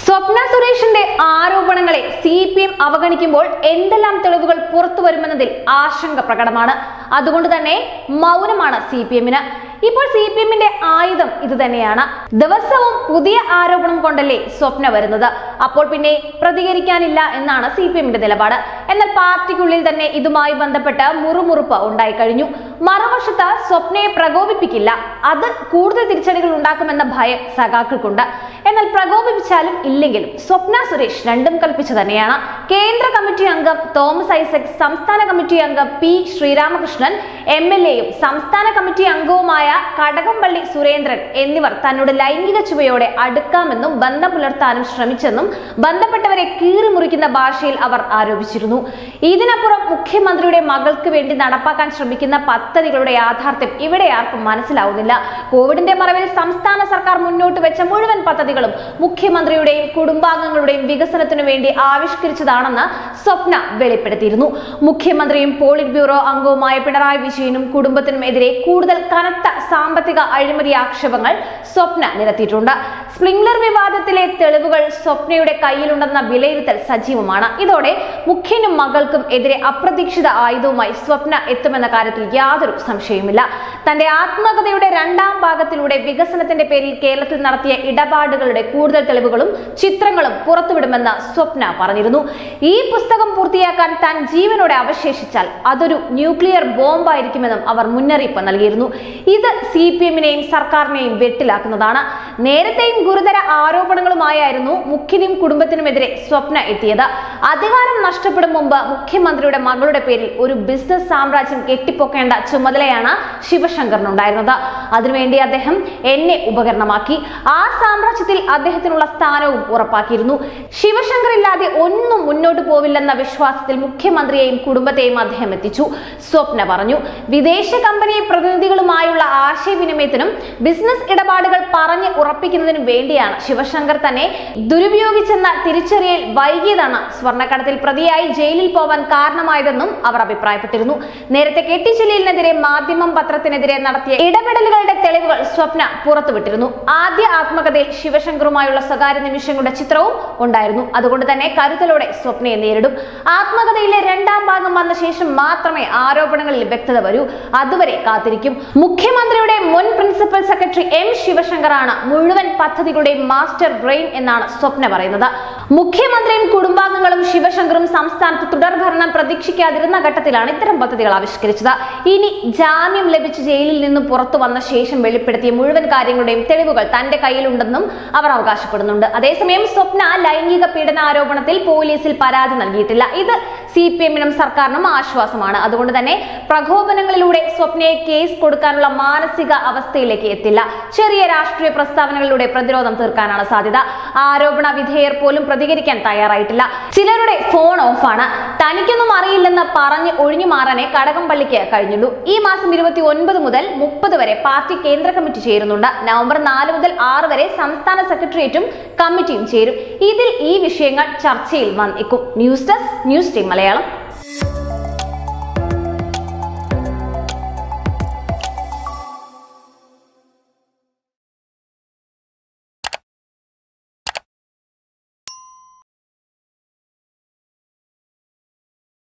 സ്വപ്ന സുരേഷിന്റെ ആരോപണങ്ങളെ C P M അവഗണിക്കുമ്പോൾ എന്തെല്ലാം തെളിവുകൾ പുറത്തു വരുമെന്നതിൽ ആശങ്ക പ്രകടമാണ് അതുകൊണ്ട് തന്നെ മൗനമാണ് സി പി എമ്മിന് ഇപ്പോൾ സി പി എമ്മിന്റെ ആയുധം ഇത് തന്നെയാണ് ദിവസവും പുതിയ ആരോപണം കൊണ്ടല്ലേ സ്വപ്ന വരുന്നത് അപ്പോൾ പിന്നെ പ്രതികരിക്കാനില്ല എന്നാണ് സി പി എമ്മിന്റെ നിലപാട് എന്നാൽ പാർട്ടിക്കുള്ളിൽ തന്നെ ഇതുമായി ബന്ധപ്പെട്ട് മുറുമുറുപ്പ് ഉണ്ടായി കഴിഞ്ഞു മറുവശത്ത് സ്വപ്നയെ പ്രകോപിപ്പിക്കില്ല അത് കൂടുതൽ തിരിച്ചടികൾ ഉണ്ടാക്കുമെന്ന ഭയം സഖാക്കൾക്കുണ്ട് എന്നാൽ പ്രകോപിപ്പിച്ചാലും ഇല്ലെങ്കിലും സ്വപ്ന സുരേഷ് രണ്ടും കൽപ്പിച്ചു തന്നെയാണ് കേന്ദ്ര കമ്മിറ്റി അംഗം തോമസ് ഐസക് സംസ്ഥാന കമ്മിറ്റി അംഗം പി ശ്രീരാമകൃഷ്ണൻ എം എൽ എയും സംസ്ഥാന കമ്മിറ്റി അംഗവുമായ കടകംപള്ളി സുരേന്ദ്രൻ എന്നിവർ തന്നോട് ലൈംഗിക ചുവയോടെ അടുക്കാമെന്നും ബന്ധം പുലർത്താനും ശ്രമിച്ചെന്നും ബന്ധപ്പെട്ടവരെ കീറിമുറിക്കുന്ന ഭാഷയിൽ അവർ ആരോപിച്ചിരുന്നു ഇതിനപ്പുറം മുഖ്യമന്ത്രിയുടെ മകൾക്ക് വേണ്ടി നടപ്പാക്കാൻ ശ്രമിക്കുന്ന പദ്ധതികളുടെ യാഥാർത്ഥ്യം ഇവിടെ ആർക്കും മനസ്സിലാവുന്നില്ല കോവിഡിന്റെ മറവിൽ സംസ്ഥാന സർക്കാർ മുന്നോട്ട് വെച്ച മുഴുവൻ പദ്ധതികളും മുഖ്യമന്ത്രിയുടെയും കുടുംബാംഗങ്ങളുടെയും വികസനത്തിനു വേണ്ടി ആവിഷ്കരിച്ചതാണെന്ന് സ്വപ്ന വെളിപ്പെടുത്തിയിരുന്നു മുഖ്യമന്ത്രിയും പോളിറ്റ് ബ്യൂറോ അംഗവുമായ പിണറായി വിജയനും കുടുംബത്തിനും എതിരെ കൂടുതൽ കനത്ത സാമ്പത്തിക അഴിമതി ആക്ഷേപങ്ങൾ സ്വപ്ന നിരത്തിയിട്ടുണ്ട് സ്പ്രിംഗ്ലർ വിവാദത്തിലെ തെളിവുകൾ സ്വപ്നയുടെ കയ്യിലുണ്ടെന്ന വിലയിരുത്തൽ സജീവമാണ് ഇതോടെ മുഖ്യനും മകൾക്കും എതിരെ അപ്രതീക്ഷിത ആയുധവുമായി സ്വപ്ന എത്തുമെന്ന കാര്യത്തിൽ യാതൊരു സംശയവുമില്ല തന്റെ ആത്മകഥയുടെ രണ്ടാം ഭാഗത്തിലൂടെ വികസനത്തിന്റെ പേരിൽ കേരളത്തിൽ നടത്തിയ ഇടപാടുകളുടെ കൂടുതൽ തെളിവുകളും ചിത്രങ്ങളും പുറത്തുവിടുമെന്ന് സ്വപ്ന പറഞ്ഞിരുന്നു ഈ പുസ്തകം പൂർത്തിയാക്കാൻ താൻ ജീവനോടെ അവശേഷിച്ചാൽ അതൊരു ന്യൂക്ലിയർ ബോംബായിരിക്കുമെന്നും അവർ മുന്നറിയിപ്പ് നൽകിയിരുന്നു ഇത് സി പി എമ്മിനെയും സർക്കാരിനെയും വെട്ടിലാക്കുന്നതാണ് നേരത്തെയും ഗുരുതര ആരോപണങ്ങളുമായായിരുന്നു മുഖ്യനും കുടുംബത്തിനുമെതിരെ സ്വപ്ന എത്തിയത് അധികാരം നഷ്ടപ്പെടും മുമ്പ് മുഖ്യമന്ത്രിയുടെ മകളുടെ പേരിൽ ഒരു ബിസിനസ് സാമ്രാജ്യം കെട്ടിപ്പൊക്കേണ്ട ചുമതലയാണ് ശിവശങ്കറിനുണ്ടായിരുന്നത് അതിനുവേണ്ടി അദ്ദേഹം എന്നെ ഉപകരണമാക്കി ആ സാമ്രാജ്യത്തിൽ അദ്ദേഹത്തിനുള്ള സ്ഥാനവും ഉറപ്പാക്കിയിരുന്നു ശിവശങ്കർ ഇല്ലാതെ ഒന്നും മുന്നോട്ട് പോവില്ലെന്ന വിശ്വാസത്തിൽ മുഖ്യമന്ത്രിയെയും കുടുംബത്തെയും അദ്ദേഹം എത്തിച്ചു സ്വപ്ന പറഞ്ഞു വിദേശ കമ്പനി പ്രതിനിധികളുമായുള്ള ആശയവിനിമയത്തിനും ബിസിനസ് ഇടപാടുകൾ പറഞ്ഞ് ഉറപ്പിക്കുന്നതിനും വേണ്ടിയാണ് ശിവശങ്കർ തന്നെ ദുരുപയോഗിച്ചെന്ന തിരിച്ചറിയൽ വൈകിയതാണ് സ്വർണ്ണക്കടത്തിൽ പ്രതിയായി ജയിലിൽ പോവാൻ കാരണമായതെന്നും അവർ അഭിപ്രായപ്പെട്ടിരുന്നു നേരത്തെ കെട്ടി ജലീലിനെതിരെ മാധ്യമം പത്രത്തിനെതിരെ നടത്തിയ ഇടപെടലുകളുടെ തെളിവുകൾ സ്വപ്ന പുറത്തുവിട്ടിരുന്നു ആദ്യ ആത്മകഥയിൽ ശിവശങ്കറുമായുള്ള സ്വകാര്യ നിമിഷങ്ങളുടെ ചിത്രവും ഉണ്ടായിരുന്നു അതുകൊണ്ട് തന്നെ കരുതലോടെ സ്വപ്നയെ നേരിടും ആത്മകഥയിലെ രണ്ടാം ഭാഗം വന്ന ശേഷം മാത്രമേ ആരോപണങ്ങളിൽ വ്യക്തത വരൂ അതുവരെ കാത്തിരിക്കും മുഖ്യമന്ത്രിയുടെ മുൻ പ്രിൻസിപ്പൽ സെക്രട്ടറി എം ശിവശങ്കറാണ് മുഴുവൻ പദ്ധതികളുടെയും മാസ്റ്റർ ബ്രെയിൻ എന്നാണ് സ്വപ്ന പറയുന്നത് മുഖ്യമന്ത്രിയും കുടുംബാംഗങ്ങളും ശിവശങ്കറും സംസ്ഥാനത്ത് തുടർഭരണം പ്രതീക്ഷിക്കാതിരുന്ന ഘട്ടത്തിലാണ് ഇത്തരം പദ്ധതികൾ ആവിഷ്കരിച്ചത് ഇനി ജാമ്യം ലഭിച്ച് ജയിലിൽ നിന്ന് പുറത്തു വന്ന ശേഷം വെളിപ്പെടുത്തിയ മുഴുവൻ കാര്യങ്ങളുടെയും തെളിവുകൾ തന്റെ കയ്യിലുണ്ടെന്നും അവർ അവകാശപ്പെടുന്നുണ്ട് അതേസമയം സ്വപ്ന ലൈംഗിക പീഡന ആരോപണത്തിൽ പോലീസിൽ പരാതി നൽകിയിട്ടില്ല ഇത് സി പി എമ്മിനും സർക്കാരിനും ആശ്വാസമാണ് അതുകൊണ്ട് തന്നെ പ്രകോപനങ്ങളിലൂടെ സ്വപ്നയെ കേസ് കൊടുക്കാനുള്ള മാനസിക അവസ്ഥയിലേക്ക് എത്തില്ല ചെറിയ രാഷ്ട്രീയ പ്രസ്താവനകളിലൂടെ പ്രതിരോധം തീർക്കാനാണ് സാധ്യത ആരോപണ വിധേയർ പോലും പ്രതികരിക്കാൻ തയ്യാറായിട്ടില്ല ചിലരുടെ ഫോൺ ഓഫാണ് തനിക്കൊന്നും അറിയില്ലെന്ന് പറഞ്ഞ് ഒഴിഞ്ഞു മാറാനേ കടകംപള്ളിക്ക് കഴിഞ്ഞുള്ളൂ ഈ മാസം ഇരുപത്തി ഒൻപത് മുതൽ മുപ്പത് വരെ പാർട്ടി കേന്ദ്ര കമ്മിറ്റി ചേരുന്നുണ്ട് നവംബർ നാല് മുതൽ ആറ് വരെ സംസ്ഥാന സെക്രട്ടേറിയറ്റും കമ്മിറ്റിയും ചേരും ഇതിൽ ഈ വിഷയങ്ങൾ ചർച്ചയിൽ വന്നേക്കും news desk news team Malayalam